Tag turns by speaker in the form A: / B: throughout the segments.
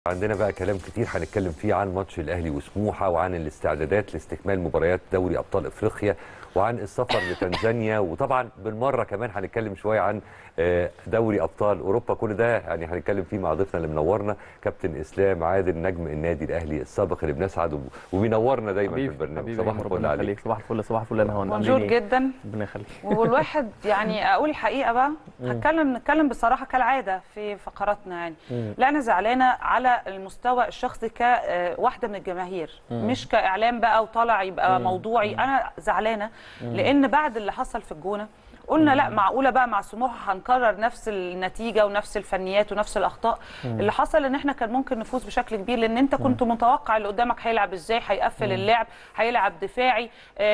A: عندنا بقى كلام كتير هنتكلم فيه عن ماتش الاهلي وسموحه وعن الاستعدادات لاستكمال مباريات دوري ابطال افريقيا وعن السفر لتنزانيا وطبعا بالمره كمان هنتكلم شويه عن آه، دوري ابطال اوروبا كل ده يعني هنتكلم فيه مع ضيفنا اللي منورنا كابتن اسلام عادل نجم النادي الاهلي السابق اللي بنسعد وب- وبينورنا دايما في البرنامج صباح الفل
B: ربنا
A: عليك
B: يخليك صباح الفل صباح الفل انا هون
C: مبسوط جدا
B: ربنا يخليك
C: والواحد يعني اقول الحقيقه بقى هتكلم نتكلم بصراحه كالعاده في فقراتنا يعني
B: مم.
C: لا انا زعلانه على المستوى الشخصي كواحده من الجماهير مش كاعلام بقى وطالع يبقى موضوعي انا زعلانه لان بعد اللي حصل في الجونه قلنا لا معقوله بقى مع سموحه هنكرر نفس النتيجه ونفس الفنيات ونفس الاخطاء اللي حصل ان احنا كان ممكن نفوز بشكل كبير لان انت كنت متوقع اللي قدامك هيلعب ازاي هيقفل اللعب هيلعب دفاعي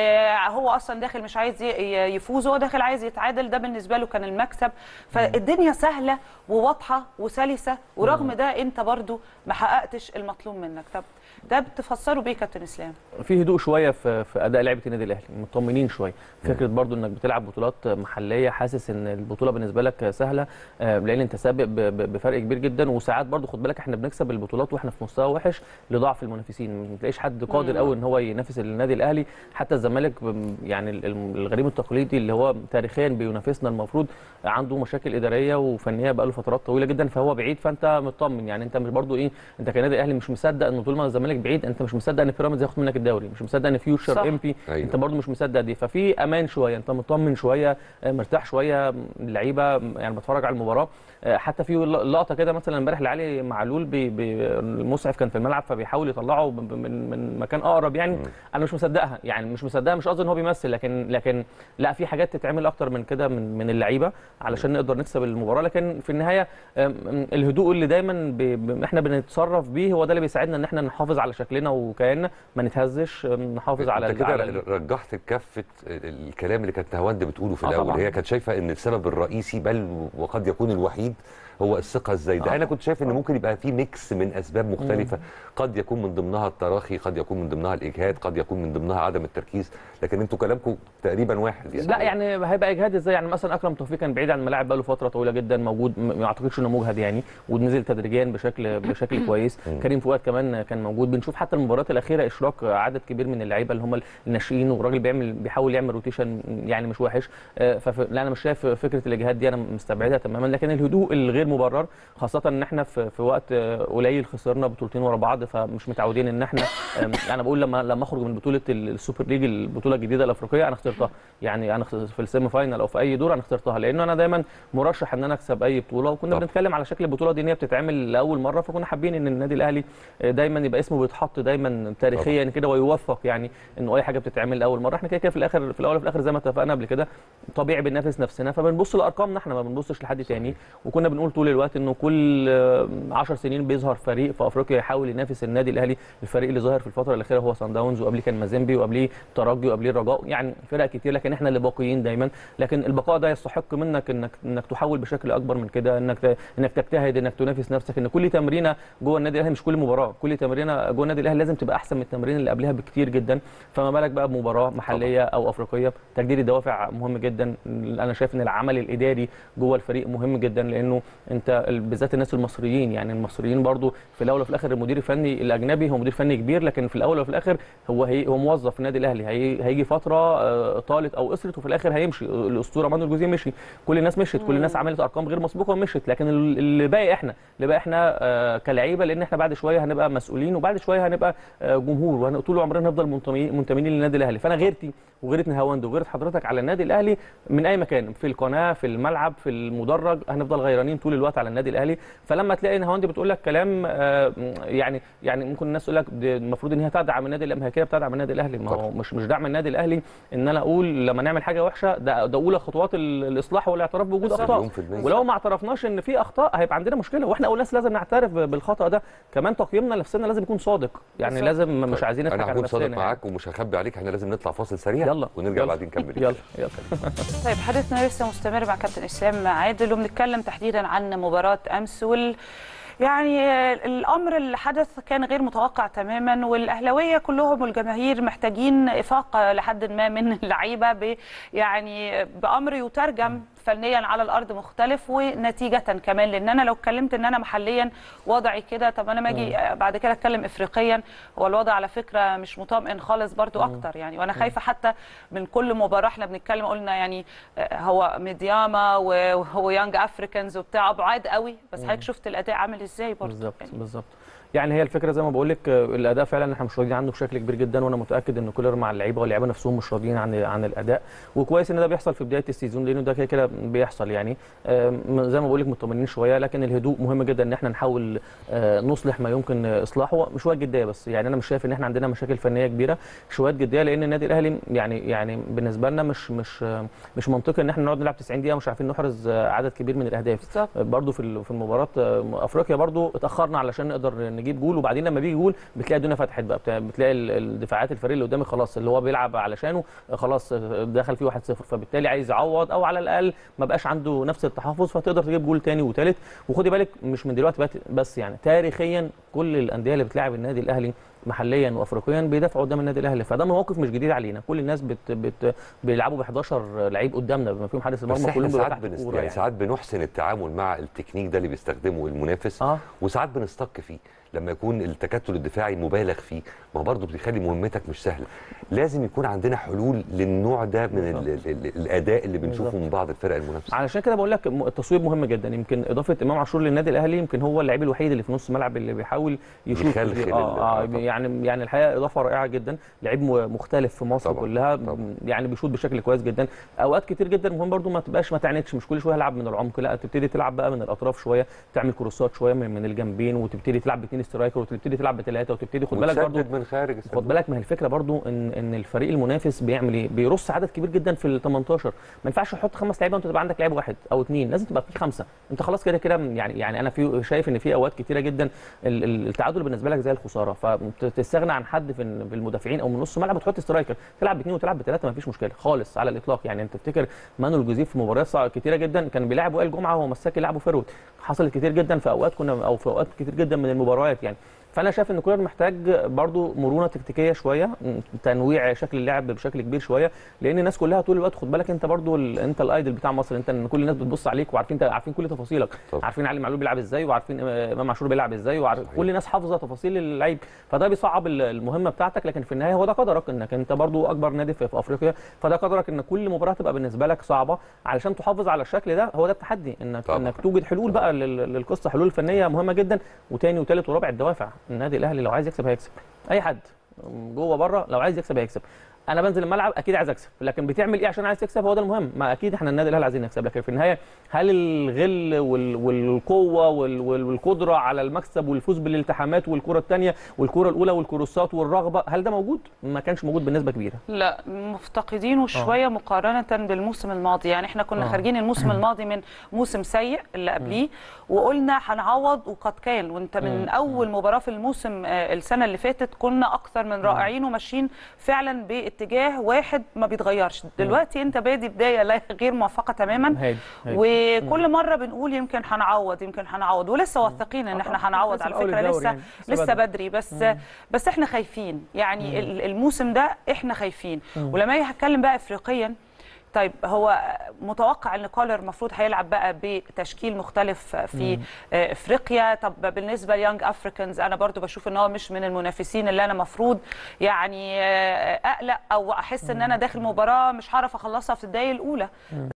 C: آه هو اصلا داخل مش عايز ي- ي- يفوز هو داخل عايز يتعادل ده بالنسبه له كان المكسب فالدنيا سهله وواضحه وسلسه ورغم ده انت برضو ما حققتش المطلوب منك طب ده بتفسره بيه كابتن اسلام
B: في هدوء شويه في, في اداء لعيبه النادي الاهلي مطمنين شويه فكره برضو انك بتلعب بطولات محليه حاسس ان البطوله بالنسبه لك سهله آه، لان انت سابق ب- ب- بفرق كبير جدا وساعات برضو خد بالك احنا بنكسب البطولات واحنا في مستوى وحش لضعف المنافسين ما تلاقيش حد قادر قوي ان هو ينافس النادي الاهلي حتى الزمالك ب- يعني ال- ال- الغريم التقليدي اللي هو تاريخيا بينافسنا المفروض عنده مشاكل اداريه وفنيه بقاله فترات طويله جدا فهو بعيد فانت مطمن يعني انت مش برضو ايه انت كنادي اهلي مش مصدق ان طول ما الزمالك بعيد انت مش مصدق ان بيراميدز ياخد منك الدوري مش مصدق ان
C: صح.
B: فيوتشر ام بي
A: أيوة.
B: انت برضو مش مصدق دي ففي امان شويه انت مطمن شويه آه، مرتاح شويه اللعيبه يعني بتفرج على المباراه آه، حتى في لقطه كده مثلا امبارح لعلي معلول بي بي المسعف كان في الملعب فبيحاول يطلعه ب- ب- من من مكان اقرب يعني انا مش مصدقها يعني مش مصدقها مش قصدي ان هو بيمثل لكن لكن لا في حاجات تتعمل اكتر من كده من من اللعيبه علشان نقدر نكسب المباراه لكن في النهايه آم، الهدوء اللي دايما ب... ب... احنا بنتصرف بيه هو ده اللي بيساعدنا ان احنا نحافظ على شكلنا وكياننا ما نتهزش آم، نحافظ على
A: انت
B: ال-
A: كده
B: على ال-
A: رجحت كفه الكلام اللي كانت نهاوند بتقوله في
B: آه
A: الاول
B: طبعاً.
A: هي كانت شايفه ان السبب الرئيسي بل وقد يكون الوحيد هو الثقه الزايده
B: آه.
A: انا كنت شايف ان ممكن يبقى في ميكس من اسباب مختلفه قد يكون من ضمنها التراخي قد يكون من ضمنها الاجهاد قد يكون من ضمنها عدم التركيز لكن انتوا كلامكم تقريبا واحد يعني
B: لا يعني هيبقى اجهاد ازاي يعني مثلا اكرم توفيق كان بعيد عن الملاعب بقاله فتره طويله جدا موجود م- ما اعتقدش انه مجهد يعني ونزل تدريجيا بشكل بشكل كويس كريم فؤاد كمان كان موجود بنشوف حتى المباريات الاخيره اشراك عدد كبير من اللعيبه اللي هم الناشئين والراجل بيعمل بيحاول يعمل روتيشن يعني مش وحش آه، فف... لا انا مش شايف فكره الاجهاد دي انا مستبعدها تماما لكن الهدوء الغير مبرر خاصه ان احنا في, في وقت آه، قليل خسرنا بطولتين ورا بعض فمش متعودين ان احنا آم، انا بقول لما لما اخرج من بطوله ال- السوبر ليج البطوله الجديده الافريقيه انا اخترتها يعني انا اخت- في السيمي فاينال او في اي دور انا اخترتها لانه انا دايما مرشح ان انا اكسب اي بطوله وكنا
A: طب.
B: بنتكلم على شكل البطوله دي ان هي بتتعمل لاول مره فكنا حابين ان النادي الاهلي آه، دايما يبقى اسمه بيتحط دايما تاريخيا كده ويوثق يعني انه اي حاجه بتتعمل لاول مره احنا كده كده في الاخر في الاول وفي الاخر زي ما اتفقنا قبل كده طبيعي بننافس نفسنا فبنبص لارقامنا احنا ما بنبصش لحد تاني وكنا بنقول طول الوقت انه كل 10 سنين بيظهر فريق في افريقيا يحاول ينافس النادي الاهلي الفريق اللي ظاهر في الفتره الاخيره هو سان داونز وقبليه كان مازيمبي وقبليه ترجي وقبليه الرجاء يعني فرق كتير لكن احنا اللي باقيين دايما لكن البقاء ده يستحق منك انك انك تحاول بشكل اكبر من كده انك ت- انك تجتهد انك تنافس نفسك ان كل تمرينه جوه النادي الاهلي مش كل مباراه كل تمرينه جوه النادي الاهلي لازم تبقى احسن من التمرين اللي قبلها بكتير جدا فما بالك بقى بمباراه محليه او افريقيه تجديد الدوافع مهم جدا انا شايف ان العمل الاداري جوه الفريق مهم جدا لانه انت ال- بالذات الناس المصريين يعني المصريين برضو في الاول وفي الاخر المدير الفني الاجنبي هو مدير فني كبير لكن في الاول وفي الاخر هو هي هو موظف في النادي الاهلي هي هيجي فتره آه، طالت او قصرت وفي الاخر هيمشي الاسطوره مانويل جوزيه مشي كل الناس مشت كل الناس عملت ارقام غير مسبوقه ومشت لكن ال- اللي باقي احنا اللي باقي احنا آه، كلعيبه لان احنا بعد شويه هنبقى مسؤولين وبعد شويه هنبقى آه، جمهور وطول عمرنا هنفضل منتمي- منتمين للنادي الاهلي فانا غيرتي وغيرت نهاوند وغيرت حضرتك على النادي الاهلي من اي مكان في القناه في الملعب في المدرج هنفضل غيرانين طول الوقت على النادي الاهلي فلما تلاقي نهاوند بتقول لك كلام آه، يعني يعني ممكن الناس تقول لك دي المفروض ان هي تدعم النادي الاهلي ما هي كده بتدعم النادي الاهلي ما هو
A: طبعا.
B: مش مش دعم النادي الاهلي ان انا اقول لما نعمل حاجه وحشه ده ده اولى خطوات ال- الاصلاح والاعتراف بوجود
C: بالظبط.
B: اخطاء
A: مليون في المية.
B: ولو ما اعترفناش ان في اخطاء هيبقى عندنا مشكله واحنا اول ناس لازم نعترف بالخطا ده كمان تقييمنا لنفسنا لازم يكون صادق يعني
C: بالظبط.
B: لازم مش عايزين نضحك
A: انا
B: على
A: هكون
B: نفسنا
A: صادق
B: يعني.
A: معاك ومش هخبي عليك احنا لازم نطلع فاصل سريع
B: يلا
A: ونرجع
B: يلا.
A: بعدين نكمل
B: يلا يلا
C: طيب حديثنا لسه مستمر مع كابتن اسلام عادل وبنتكلم تحديدا عن مباراه امس وال يعني الامر اللي حدث كان غير متوقع تماما والاهلاويه كلهم والجماهير محتاجين افاقه لحد ما من اللعيبه ب يعني بامر يترجم فنيا على الارض مختلف ونتيجه كمان لان انا لو اتكلمت ان انا محليا وضعي كده طب انا ما اجي بعد كده اتكلم افريقيا هو الوضع على فكره مش مطمئن خالص برضو اكتر يعني وانا خايفه حتى من كل مباراه احنا بنتكلم قلنا يعني آه، هو ميدياما وهو يانج افريكانز وبتاع بعاد قوي بس حضرتك شفت الاداء عامل ازاي برضو
B: بالظبط
C: يعني
B: بالظبط يعني هي الفكره زي ما بقول لك آه، الاداء فعلا احنا مش راضيين عنه بشكل كبير جدا وانا متاكد ان كولر مع اللعيبه واللعيبه نفسهم مش راضيين عن عن الاداء وكويس ان ده بيحصل في بدايه السيزون لانه ده كده كده بيحصل يعني آم، زي ما بقول لك مطمنين شويه لكن الهدوء مهم جدا ان احنا نحاول آه، نصلح ما يمكن اصلاحه شويه جديه بس يعني انا مش شايف ان احنا عندنا مشاكل فنيه كبيره شويه جديه لان النادي الاهلي يعني يعني بالنسبه لنا مش مش آه، مش منطقي ان احنا نقعد نلعب 90 دقيقه مش عارفين نحرز آه، عدد كبير من الاهداف
C: بالظبط
B: برضو في ال- في المباراه آه، افريقيا برضو اتاخرنا علشان نقدر نجيب جول وبعدين لما بيجي جول بتلاقي الدنيا فتحت بقى بتا- بتلاقي ال- الدفاعات الفريق اللي قدامك خلاص اللي هو بيلعب علشانه آه، خلاص آه، دخل فيه 1-0 فبالتالي عايز يعوض او على الاقل ما بقاش عنده نفس التحفظ فتقدر تجيب جول تاني وتالت وخدي بالك مش من دلوقتي بقت- بس يعني تاريخيا كل الانديه اللي بتلاعب النادي الاهلي محليا وافريقيا بيدافعوا قدام النادي الاهلي فده موقف مش جديد علينا كل الناس بت بت بيلعبوا ب 11 لعيب قدامنا بما فيهم حارس
A: بس
B: المرمى
A: احنا
B: كلهم بيبقوا
A: ساعات
B: تحت
A: بنس...
B: الكوره
A: يعني
B: يعني
A: ساعات بنحسن التعامل مع التكنيك ده اللي بيستخدمه المنافس
B: اه
A: وساعات بنستك فيه لما يكون التكتل الدفاعي مبالغ فيه ما هو برضه بيخلي مهمتك مش سهله لازم يكون عندنا حلول للنوع ده من ال ال ال الاداء اللي بنشوفه
B: بالظبط.
A: من بعض الفرق المنافسه
B: علشان كده بقول لك م- التصويب مهم جدا يمكن اضافه امام عاشور للنادي الاهلي يمكن هو اللعيب الوحيد اللي في نص الملعب اللي بيحاول يشوط
A: يخلخل ال-
B: آه
A: آه
B: آه
A: طبعاً.
B: يعني يعني الحقيقه اضافه رائعه جدا لعيب م- مختلف في مصر
A: طبعاً،
B: كلها
A: طبعاً.
B: يعني بيشوط بشكل كويس جدا اوقات كتير جدا مهم برضو ما تبقاش ما تعاندش مش كل شويه العب من العمق لا تبتدي تلعب بقى من الاطراف شويه تعمل كروسات شويه من, من الجنبين وتبتدي تلعب باثنين سترايكر وتبتدي تلعب بثلاثه وتبتدي خد بالك برضو
A: وتسدد من خارج الصندوق.
B: خد بالك ما هي الفكره برضو ان ان الفريق المنافس بيعمل ايه؟ بيرص عدد كبير جدا في ال 18 ما ينفعش تحط خمس لعيبه وانت تبقى عندك لعيب واحد او اثنين لازم تبقى في خمسه انت خلاص كده كده يعني يعني انا في شايف ان في اوقات كتيره جدا ال- ال- التعادل بالنسبه لك زي الخساره فتستغنى عن حد في ال- في المدافعين او من نص ملعب وتحط سترايكر تلعب باثنين وتلعب بثلاثه ما فيش مشكله خالص على الاطلاق يعني انت تفتكر مانويل جوزيف في مباريات صع- كتيره جدا كان بيلعب وائل جمعه وهو مساك يلعبه فيرود حصلت كتير جدا في اوقات كنا او في اوقات كتير جدا من المباريات يعني فانا شايف ان كولر محتاج برضو مرونه تكتيكيه شويه م- تنويع شكل اللعب بشكل كبير شويه لان الناس كلها طول الوقت خد بالك انت برضو ال... انت الايدل بتاع مصر انت ان كل الناس بتبص عليك وعارفين عارفين كل تفاصيلك
A: طبعا.
B: عارفين علي معلول بيلعب ازاي وعارفين آه، امام عاشور بيلعب ازاي وعارف
A: صحيح.
B: كل الناس حافظه تفاصيل اللعيب فده بيصعب ال- المهمه بتاعتك لكن في النهايه هو ده قدرك انك انت برضو اكبر نادي في, في افريقيا فده قدرك ان كل مباراه تبقى بالنسبه لك صعبه علشان تحافظ على الشكل ده هو ده التحدي انك
A: طبعا.
B: انك توجد حلول بقى لل- للقصه حلول فنيه مهمه جدا وتاني وتالت ورابع الدوافع النادي الاهلي لو عايز يكسب هيكسب اي حد جوه بره لو عايز يكسب هيكسب انا بنزل الملعب اكيد عايز اكسب لكن بتعمل ايه عشان عايز تكسب هو ده المهم ما اكيد احنا النادي الاهلي عايزين نكسب لكن في النهايه هل الغل وال- والقوه وال- وال- والقدره على المكسب والفوز بالالتحامات والكره الثانيه والكره الاولى والكروسات والرغبه هل ده موجود ما كانش موجود بنسبه كبيره
C: لا مفتقدينه شويه مقارنه بالموسم الماضي يعني احنا كنا
B: آه.
C: خارجين الموسم الماضي من موسم سيء اللي قبليه وقلنا هنعوض وقد كان وانت من
B: مم.
C: اول مباراه في الموسم آه، السنه اللي فاتت كنا اكثر من رائعين وماشيين فعلا باتجاه واحد ما بيتغيرش دلوقتي انت بادي بدايه لا- غير موفقه تماما
B: هادي هادي.
C: وكل مره بنقول يمكن هنعوض يمكن هنعوض ولسه واثقين ان
B: آه
C: احنا
B: طبعاً.
C: هنعوض
B: لسه
C: على
B: في أول
C: فكره
B: الدوري
C: لسه
B: يعني. لسه
C: لسه
B: بدري.
C: بدري بس بس احنا خايفين يعني ال- الموسم ده احنا خايفين ولما اجي هتكلم بقى افريقيا طيب هو متوقع ان كولر المفروض هيلعب بقى بتشكيل مختلف في آه، افريقيا طب بالنسبه ليانج افريكانز انا برضو بشوف ان هو مش من المنافسين اللي انا مفروض يعني آه، اقلق او احس ان انا داخل مباراه مش هعرف اخلصها في الدقايق الاولى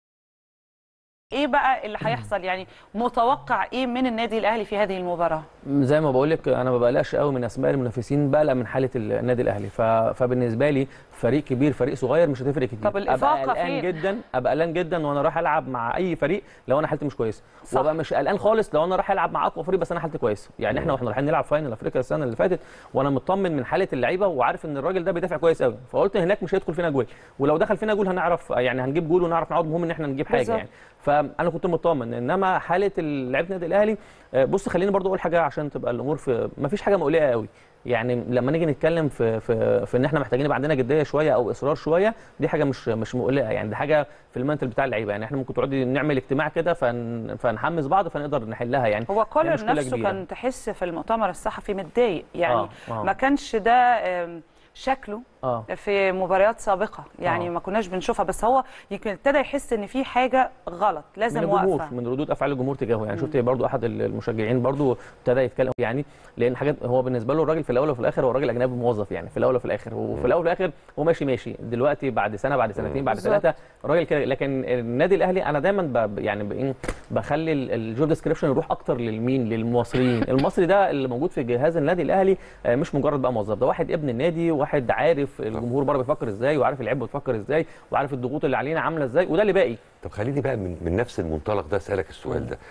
C: ايه بقى اللي هيحصل يعني متوقع ايه من النادي الاهلي في هذه المباراه
B: زي ما بقول لك انا ما بقلقش قوي من اسماء المنافسين بقلق من حاله النادي الاهلي ف... فبالنسبه لي فريق كبير فريق صغير مش هتفرق كتير
C: طب الإفاقة
B: ابقى قلقان
C: فين؟
B: جدا ابقى قلقان جدا وانا رايح العب مع اي فريق لو انا حالتي مش كويسه
C: صح.
B: وابقى مش قلقان خالص لو انا رايح العب مع اقوى فريق بس انا حالتي كويسه يعني احنا واحنا رايحين نلعب فاينل افريقيا السنه اللي فاتت وانا مطمن من حاله اللعيبه وعارف ان الراجل ده بيدافع كويس قوي فقلت هناك مش هيدخل فينا جول ولو دخل فينا جول هنعرف يعني هنجيب جول ونعرف نعوض مهم ان احنا نجيب حاجه
C: بالظبط.
B: يعني فانا كنت مطمن انما حاله لعيبه النادي الاهلي آه، بص خليني برضو اقول حاجه عشان تبقى الامور في ما فيش حاجه مقلقه قوي يعني لما نيجي نتكلم في في في ان احنا محتاجين يبقى عندنا جديه شويه او اصرار شويه دي حاجه مش مش مقلقه يعني دي حاجه في المنتل بتاع اللعيبه يعني احنا ممكن تقعدي نعمل اجتماع كده فن فنحمس بعض فنقدر نحلها يعني
C: هو
B: هي
C: كولر
B: مشكلة
C: نفسه
B: كبيرة.
C: كان تحس في المؤتمر الصحفي متضايق يعني
B: آه، آه.
C: ما كانش ده آم، شكله
B: اه
C: في مباريات سابقه يعني
B: آه.
C: ما كناش بنشوفها بس هو يمكن ابتدى يحس ان في حاجه غلط
B: من
C: لازم
B: الجمهور
C: واقفه
B: من ردود افعال الجمهور تجاهه يعني شفت برضو احد المشجعين برضو ابتدى يتكلم يعني لان حاجات هو بالنسبه له الراجل في الاول وفي الاخر هو راجل اجنبي موظف يعني في الاول وفي الاخر وفي الاول وفي الاخر هو ماشي ماشي دلوقتي بعد سنه بعد سنتين بعد
C: بالظبط.
B: ثلاثه راجل كده لكن النادي الاهلي انا دايما ب يعني ب- إيه، بخلي الجوب ديسكريبشن يروح اكتر للمين للمصريين المصري ده اللي موجود في جهاز النادي الاهلي آه، مش مجرد بقى موظف ده واحد ابن النادي واحد عارف الجمهور بره بيفكر ازاي وعارف اللعيبه بتفكر ازاي وعارف الضغوط اللي علينا عامله ازاي وده اللي باقي
A: طب خليني بقى من, من نفس المنطلق ده اسالك السؤال ده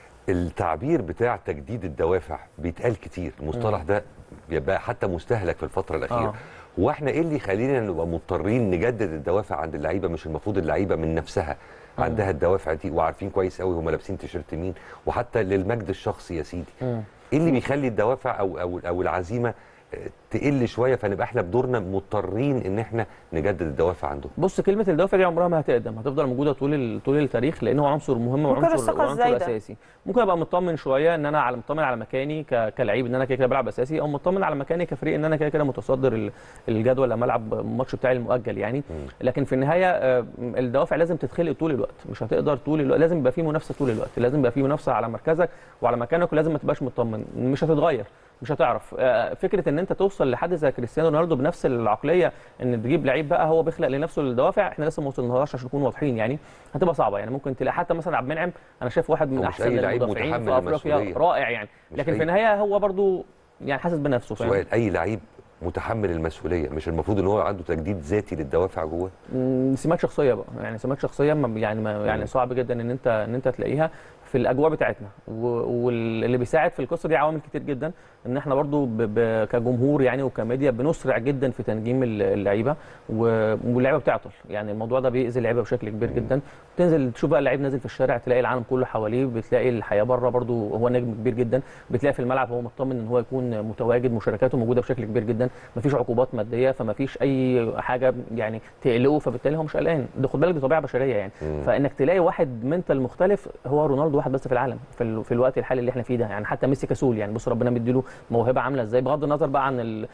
A: التعبير بتاع تجديد الدوافع بيتقال كتير المصطلح ده بيبقى حتى مستهلك في الفتره الاخيره
B: آه.
A: هو احنا ايه اللي يخلينا نبقى مضطرين نجدد الدوافع عند اللعيبه مش المفروض اللعيبه من نفسها عندها الدوافع دي وعارفين كويس قوي هم لابسين تيشيرت مين وحتى للمجد الشخصي يا سيدي
B: مم.
A: ايه اللي بيخلي الدوافع او او او العزيمه آه، تقل شويه فنبقى احنا بدورنا مضطرين ان احنا نجدد الدوافع عندهم
B: بص كلمه الدوافع دي عمرها ما هتقدم هتفضل موجوده طول ال- طول التاريخ لان هو عنصر مهم
C: ممكن
B: وعنصر
C: الثقة
B: وعنصر
C: الزايدة.
B: اساسي ممكن ابقى مطمن شويه ان انا على مطمن على مكاني ك- كلعيب ان انا كده كده بلعب اساسي او مطمن على مكاني كفريق ان انا كده كده متصدر ال- الجدول لما العب الماتش بتاعي المؤجل يعني لكن في النهايه آه، الدوافع لازم تتخلق طول الوقت مش هتقدر طول الوقت لازم يبقى في منافسه طول الوقت لازم يبقى في منافسه على مركزك وعلى مكانك ولازم ما تبقاش مطمن مش هتتغير مش هتعرف آه، فكره ان انت توصل لحد زي كريستيانو رونالدو بنفس العقليه ان تجيب لعيب بقى هو بيخلق لنفسه الدوافع احنا لسه ما وصلناش عشان نكون واضحين يعني هتبقى صعبه يعني ممكن تلاقي حتى مثلا عبد المنعم انا شايف واحد من
A: هو مش
B: احسن
A: أي لعيب
B: المدافعين
A: متحمل
B: في افريقيا
A: المسؤولية.
B: رائع يعني
A: مش
B: لكن
A: أي-
B: في النهايه هو برضو يعني حاسس بنفسه فاهم
A: سؤال اي لعيب متحمل المسؤوليه مش المفروض ان هو عنده تجديد ذاتي للدوافع جواه
B: مم، سمات شخصيه بقى يعني سمات شخصيه ما يعني ما يعني
A: مم.
B: صعب جدا ان انت ان انت تلاقيها في الاجواء بتاعتنا و- واللي بيساعد في القصه دي عوامل كتير جدا ان احنا برضو ب ب كجمهور يعني وكميديا بنسرع جدا في تنجيم ال- اللعيبه و- واللعيبه بتعطل يعني الموضوع ده بيأذي اللعيبه بشكل كبير جدا تنزل تشوف بقى اللعيب نازل في الشارع تلاقي العالم كله حواليه بتلاقي الحياه بره برضو هو نجم كبير جدا بتلاقي في الملعب هو مطمن ان هو يكون متواجد مشاركاته موجوده بشكل كبير جدا مفيش عقوبات ماديه فما فيش اي حاجه يعني تقلقه فبالتالي هو مش قلقان ده خد بالك دي طبيعه بشريه يعني
A: مم.
B: فانك تلاقي واحد منتال مختلف هو رونالدو واحد بس في العالم في, ال... في الوقت الحالي اللي احنا فيه ده يعني حتى ميسي كسول يعني بص ربنا مديله موهبه عامله ازاي بغض النظر بقى عن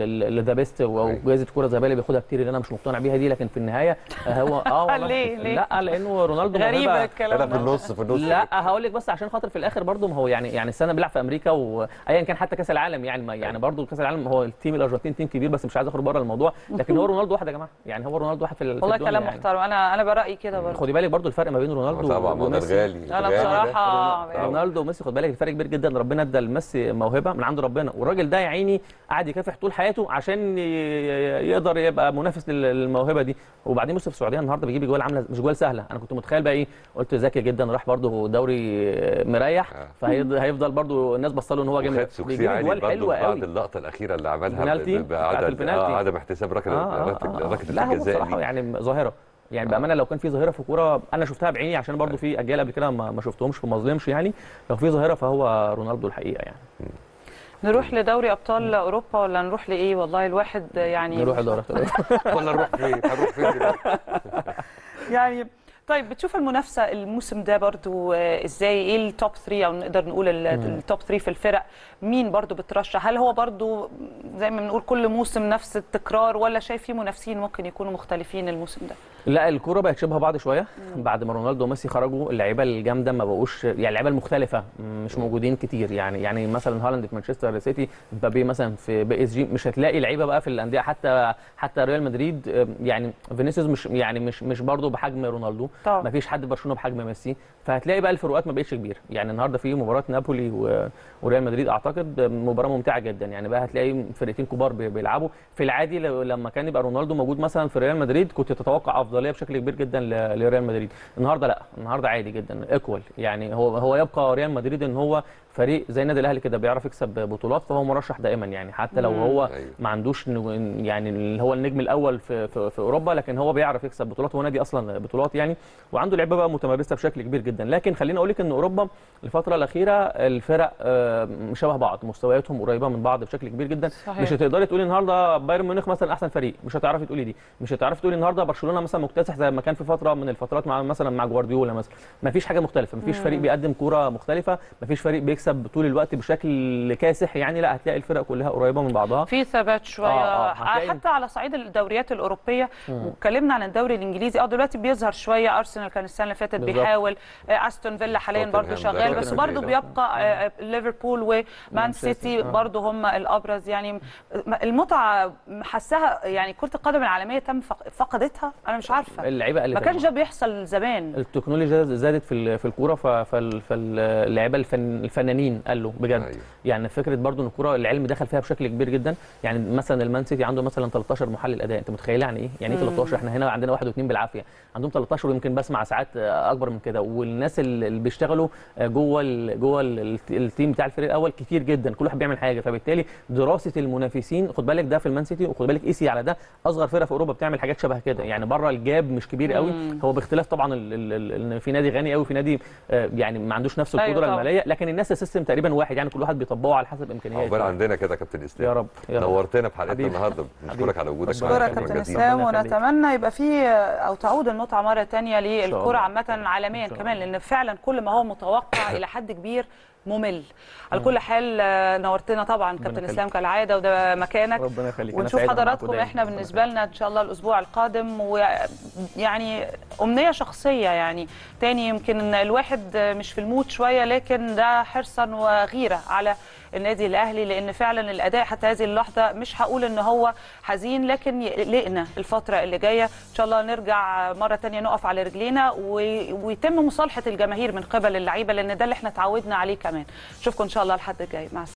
B: ذا بيست او
A: أيوة.
B: جائزه كره ذهبيه اللي بياخدها كتير اللي انا مش مقتنع بيها دي لكن في النهايه هو اه والله
C: ليه؟ ليه؟
B: لا لانه رونالدو
C: غريبه
B: موهبه
C: الكلام ده
A: النص في النص
B: لا هقول لك بس عشان خاطر في الاخر برضه ما هو يعني يعني السنه بيلعب في امريكا وايا كان حتى كاس العالم يعني ما يعني برضه كاس العالم هو التيم الارجنتين تيم كبير بس مش عايز اخرج بره الموضوع لكن هو رونالدو واحد يا جماعه يعني هو رونالدو واحد في ال- في
C: والله
B: الدنيا
C: كلام
B: يعني.
C: محترم انا انا برايي كده برضه
B: خدي بالك برضو الفرق ما بين رونالدو
A: طبعا ما ده
B: وميسي
A: الغالي
C: انا
A: الغالي ده.
C: بصراحه
B: رونالدو وميسي خد بالك الفرق كبير جدا ربنا ادى لميسي موهبه من عند ربنا والراجل ده يا عيني قعد يكافح طول حياته عشان ي- يقدر يبقى منافس لل- للموهبه دي وبعدين بص في السعوديه النهارده بيجيب جوال عامله مش جوال سهله انا كنت متخيل بقى ايه قلت ذكي جدا راح برضو دوري مريح
A: آه.
B: فهيفضل برضو الناس بص له ان هو
A: وخد
B: جامد
A: سوكسي
B: بيجيب
A: عالي
B: جوال
A: برضه
B: حلوه
A: بعد
B: قوي
A: اللقطه الاخيره اللي عملها
B: البنالتي؟
A: ب-
B: بتاعت
A: بعدد
B: البنالتي.
A: آه عدم احتساب ركله
B: آه، آه،
A: ركله
B: آه.
A: ركلة
B: لا هو
A: الجزاء
B: بصراحه
A: دي
B: يعني ظاهره يعني
A: آه.
B: بامانه لو كان في ظاهره في كوره انا شفتها بعيني عشان برضو في اجيال قبل كده ما ما شفتهمش فما اظلمش يعني لو في ظاهره فهو رونالدو الحقيقه يعني
C: نروح لدوري ابطال اوروبا ولا نروح لايه والله الواحد يعني
B: نروح اداره
A: ولا نروح فين هنروح فين دلوقتي
C: يعني طيب بتشوف المنافسه الموسم ده برضو آه، ازاي ايه التوب 3 او نقدر نقول ال- التوب 3 في الفرق مين برضو بترشح هل هو برضو زي ما بنقول كل موسم نفس التكرار ولا شايف في منافسين ممكن يكونوا مختلفين الموسم ده
B: لا الكوره بقت شبه بعض شويه بعد ما رونالدو وميسي خرجوا اللعيبه الجامده ما بقوش يعني اللعيبه المختلفه مش موجودين كتير يعني يعني مثلا هالاند في مانشستر سيتي مبابي مثلا في بي اس جي مش هتلاقي لعيبه بقى في الانديه حتى حتى ريال مدريد آه، يعني فينيسيوس مش يعني مش مش برضه بحجم رونالدو
C: طبعا.
B: ما فيش حد في برشلونه بحجم ميسي فهتلاقي بقى الفروقات ما بقتش كبيره يعني النهارده في مباراه نابولي و- وريال مدريد اعتقد مباراه ممتعه جدا يعني بقى هتلاقي فرقتين كبار بي- بيلعبوا في العادي لو- لما كان يبقى رونالدو موجود مثلا في ريال مدريد كنت تتوقع افضليه بشكل كبير جدا ل- لريال مدريد النهارده لا النهارده عادي جدا ايكوال يعني هو هو يبقى ريال مدريد ان هو فريق زي النادي الاهلي كده بيعرف يكسب بطولات فهو مرشح دائما يعني حتى لو هو
A: أيوة.
B: ما عندوش نو- يعني اللي هو النجم الاول في, في, في اوروبا لكن هو بيعرف يكسب بطولات هو نادي اصلا بطولات يعني وعنده لعيبه بقى متمرسه بشكل كبير جدا لكن خليني اقول لك ان اوروبا الفتره الاخيره الفرق آه، شبه بعض مستوياتهم قريبه من بعض بشكل كبير جدا
C: صحيح.
B: مش هتقدري تقولي النهارده بايرن ميونخ مثلا احسن فريق مش هتعرفي تقولي دي مش هتعرفي تقولي النهارده برشلونه مثلا مكتسح زي ما كان في فتره من الفترات مع مثلا مع جوارديولا مثلا ما فيش حاجه مختلفه ما فيش فريق بيقدم كوره مختلفه ما فيش فريق بيكسب بيكسب طول الوقت بشكل كاسح يعني لا هتلاقي الفرق كلها قريبه من بعضها
C: في ثبات شويه
B: آه، آه، هتلاقي-
C: حتى على صعيد الدوريات الاوروبيه واتكلمنا عن الدوري الانجليزي اه دلوقتي بيظهر شويه ارسنال كان السنه اللي فاتت
B: بالظبط.
C: بيحاول آه، استون فيلا حاليا برضو
A: توتنهام
C: شغال
A: ده
C: بس
A: كان
C: برضو
A: قليل.
C: بيبقى آه، ليفربول ومان
B: مان
C: سيتي
B: سيتي، آه.
C: برضو هم الابرز يعني المتعه حسها يعني كرة القدم العالمية تم فق- فقدتها أنا مش عارفة
B: اللعيبه اللي
C: ما كانش ده بيحصل زمان
B: التكنولوجيا زادت في ال- في الكوره ف- فال- فاللعيبه الفن الفنانين قالوا بجد
A: أيوة.
B: يعني فكره برضو ان الكوره العلم دخل فيها بشكل كبير جدا يعني مثلا المان سيتي عنده مثلا 13 محلل اداء انت متخيل يعني ايه يعني ايه 13 احنا هنا عندنا واحد واثنين بالعافيه عندهم 13 ويمكن بسمع ساعات آه، اكبر من كده والناس اللي اللي بيشتغلوا آه، جوه ال- جوه ال- التيم بتاع الفريق الاول كتير جدا كل واحد بيعمل حاجه فبالتالي دراسه المنافسين خد بالك ده في المان سيتي وخد بالك قيسي على ده اصغر فرقه في اوروبا بتعمل حاجات شبه كده يعني بره الجاب مش كبير قوي هو باختلاف طبعا ال- ال- ال- ان في نادي غني قوي في نادي آه، يعني ما عندوش نفس
C: أيوة
B: القدره
C: طبعاً.
B: الماليه لكن الناس السيستم تقريبا واحد يعني كل واحد بيطبقه على حسب
A: عقبال
B: امكانياته
A: عندنا كده يا كابتن اسلام
B: يا رب يا رب
A: نورتنا في حلقتنا
B: حبيبي.
A: النهارده بنشكرك
B: حبيبي.
A: على وجودك
B: ربنا
A: معانا
C: أشكرك
B: يخليك.
C: كابتن
A: جزيلا.
C: اسلام
B: ربنا يخليك.
C: ونتمنى يبقى في او تعود المتعه مره تانية
B: شاء
C: للكره
B: الله.
C: عامه عالميا
B: إن شاء
C: كمان لان فعلا كل ما هو متوقع الى حد كبير ممل على كل حال آه، نورتنا طبعا كابتن
B: يخليك.
C: اسلام كالعاده وده مكانك
B: ربنا يخليك أنا
C: ونشوف
B: سعيد معاكم
C: حضراتكم
B: دايماً.
C: احنا
B: ربنا
C: بالنسبه لنا ان شاء الله الاسبوع القادم ويعني امنيه شخصيه يعني تاني يمكن الواحد مش في المود شويه لكن ده حرصا وغيره على النادي الاهلي لان فعلا الاداء حتى هذه اللحظه مش هقول ان هو حزين لكن يقلقنا الفتره اللي جايه ان شاء الله نرجع مره تانية نقف على رجلينا و- ويتم مصالحه الجماهير من قبل اللعيبه لان ده اللي احنا اتعودنا عليه كمان اشوفكم ان شاء الله الحد الجاي مع السلامه